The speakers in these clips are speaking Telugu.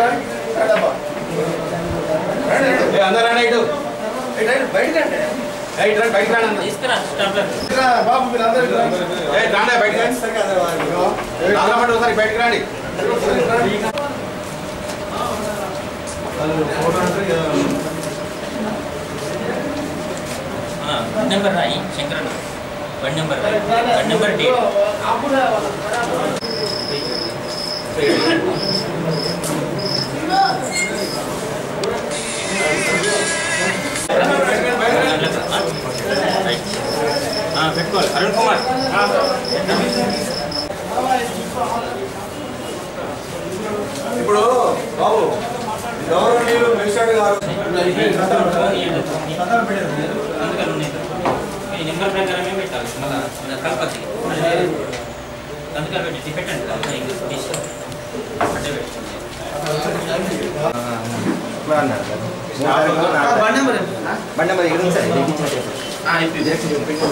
అందరూ రండి ఇటు బయటకు రండి. ఏ, ఇటు రండి, బయటికి రండి అందరూ. తీసుకురా స్టాప్లర్ ఇలా బాబు మీరు అందరూ ఇటు రండి. ఏ, రాండి, బయటికి రండి. నాలుగు పట్టు ఒకసారి బయటికి రండి బండి నెంబర్ రాయి శంకరన్న బండి నెంబర్ రాయి బండి నెంబర్ డేట్ పెట్టుకోవాలి అరుణ్ కుమార్ ఇప్పుడు బాబు గౌరవనీయులు మినిస్టర్ గారు అందుకని ఉన్నాయి ఈ నెంబర్ ప్రకారమే పెట్టాలి మళ్ళీ కలపతి అందుకని పెట్టి పెట్టండి కలపతి ఇంకా తీసి అట్టే పెట్టుకోండి బండి మరి ఎక్కడ సార్ ఇచ్చిన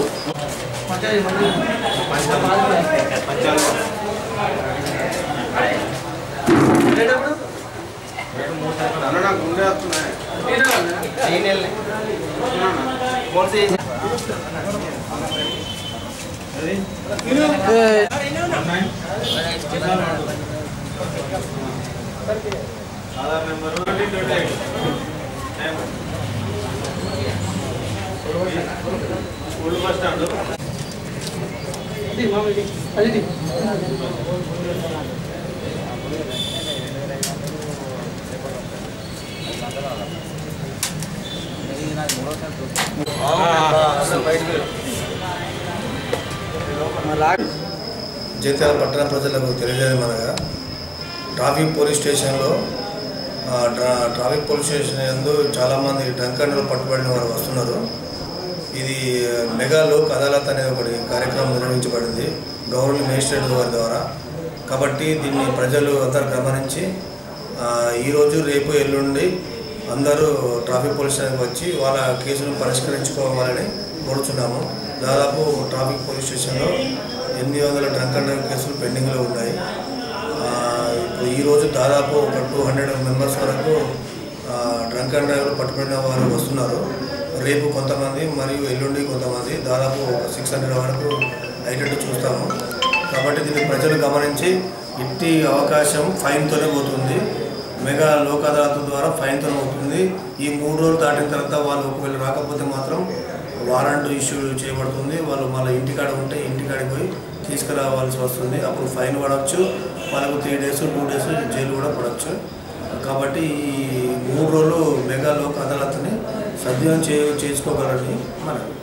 జగిత్యాల పట్టణ ప్రజలకు తెలియజేయమనగా ట్రాఫిక్ పోలీస్ స్టేషన్లో ఆ, ట్రా ట్రాఫిక్ పోలీస్ స్టేషన్ యందు చాలామంది డ్రంకర్లు పట్టుబడిన వారు వస్తున్నారు ఇది మెగా లోక్ అదాలత్ అనే ఒకటి కార్యక్రమం నిర్వహించబడింది గవర్నమెంట్ మేజిస్ట్రేట్ వారి ద్వారా కాబట్టి దీన్ని ప్రజలు అందరు గమనించి ఆ, ఈరోజు రేపు ఎల్లుండి అందరూ ట్రాఫిక్ పోలీస్ స్టేషన్కి వచ్చి వాళ్ళ కేసును పరిష్కరించుకోవాలని కోరుచున్నాము దాదాపు ట్రాఫిక్ పోలీస్ స్టేషన్లో ఎనిమిది వందల డ్రంక్ అండ్ డ్రైవ్ కేసులు పెండింగ్లో ఉన్నాయి ఆ, ఇప్పుడు ఈరోజు దాదాపు ఒక టూ హండ్రెడ్ మెంబర్స్ వరకు డ్రంక్ అండ్ డ్రైవ్లు పట్టుబడిన వారు వస్తున్నారు రేపు కొంతమంది మరియు ఎల్లుండి కొంతమంది దాదాపు ఒక సిక్స్ హండ్రెడ్ వరకు అయ్యేటట్టు చూస్తాము కాబట్టి దీన్ని ప్రజలు గమనించి ఇట్టి అవకాశం ఫైన్తోనే పోతుంది మెగా లోక్ అదాలత్ ద్వారా ఫైన్తోనే అవుతుంది ఈ మూడు రోజులు దాటిన తర్వాత వాళ్ళు ఒకవేళ రాకపోతే మాత్రం వారెంట్ ఇష్యూ చేయబడుతుంది వాళ్ళు మళ్ళీ ఇంటికాడ ఉంటే ఇంటికాడికి పోయి తీసుకురావాల్సి వస్తుంది అప్పుడు ఫైన్ పడవచ్చు వాళ్ళకు three days two days jail కూడా పడవచ్చు కాబట్టి ఈ మూడు రోజులు మెగా లోక్ అదాలత్ని సద్వినియోగం చే చేసుకోగలని మనవి